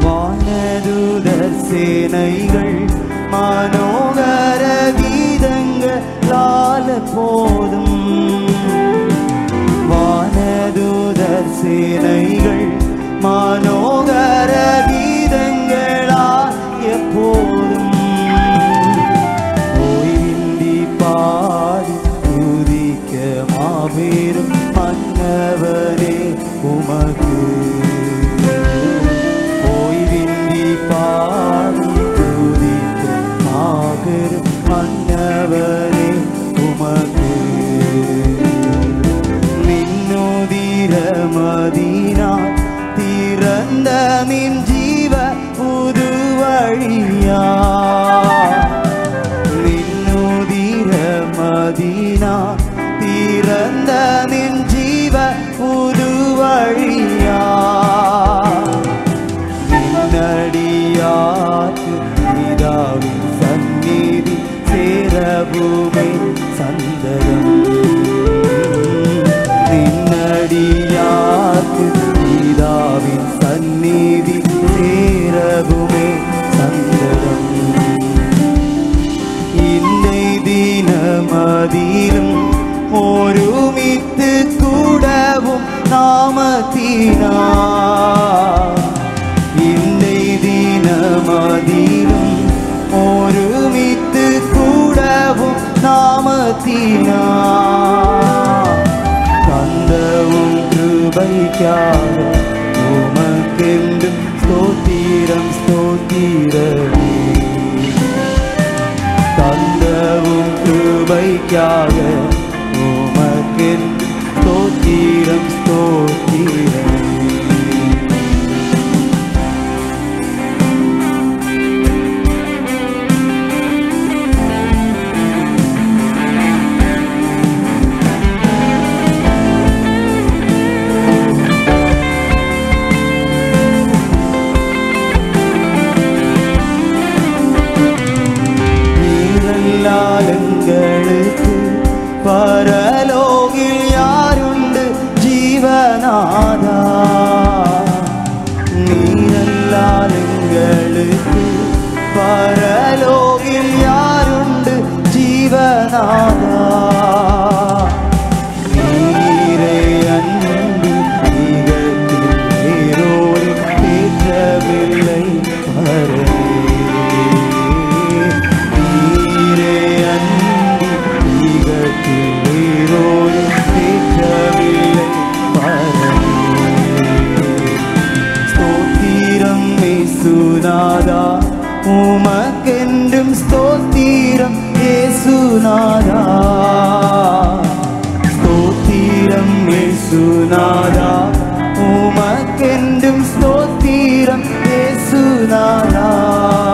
வானதூதர் சேனைகள் மனோகர கீதங்களால போதும் வானதூதர் சேனைகள் மனோகர கீதங்களால் எப்போதும் ஓய்வின்றி பாடி துதிக்க மாபெரும் மன்னவனே உமக்கு ஓய்வின்றி பாடி துதிக்க மாபெரும் மன்னவனே உமக்கு நின்னுதிர மதீனா திறந்த நின் ஜீவ புது வழியா நின்னுதிர மதீனா திறந்த நின் ஜீவ புது வழியா நின்னடியாக்கு பிதாவின் சந்நிதி சேரபூமை சந்தரம் நின்னடியாக்கு பிதாவின் சந்நிதி சேரபுமே சந்தரம் இந்த தினமதிலும் ഒരുമിത്ത് കൂടവും നാമത്തിനാ ഇന്നൈ ദിനമതിലും ഒരുമിത്ത് കൂടവും നാമത്തിനാ കന്തവും കൃപയ്ക്കാക ഉമക്കെന്തും സ്തോത്തിരം സ്തോത്തിരമേ தந்தவும் கிருபைக்காக உமக்கின் ஸ்தோத்திரம் ஸ்தோத்திரம் നീരല്ലാലങ്ങൾക്ക് പരലോകിൽ യാരുണ്ട് ജീവനാഥ നീരല്ലാലങ്ങൾക്ക് പരലോകിൽ യാരുണ്ട് ജീവനാഥ നീരേ അന്തി ഈകത്തിൽ വേറൊരു தேற்றவில்லை பரமே நீரே அன்பி ஈகத்தில் வேறொரு தேற்றவில்லை பரமே ஸ்தோத்திரம் ஏசுநாதா உமக்கென்றும் ஸ்தோத்திரம் ஏசுநாதா ஸ்தோத்திரம் ஏசுநாதா உமக்கென்றும் ஸ்தோத்திரம் ஏசுநாதா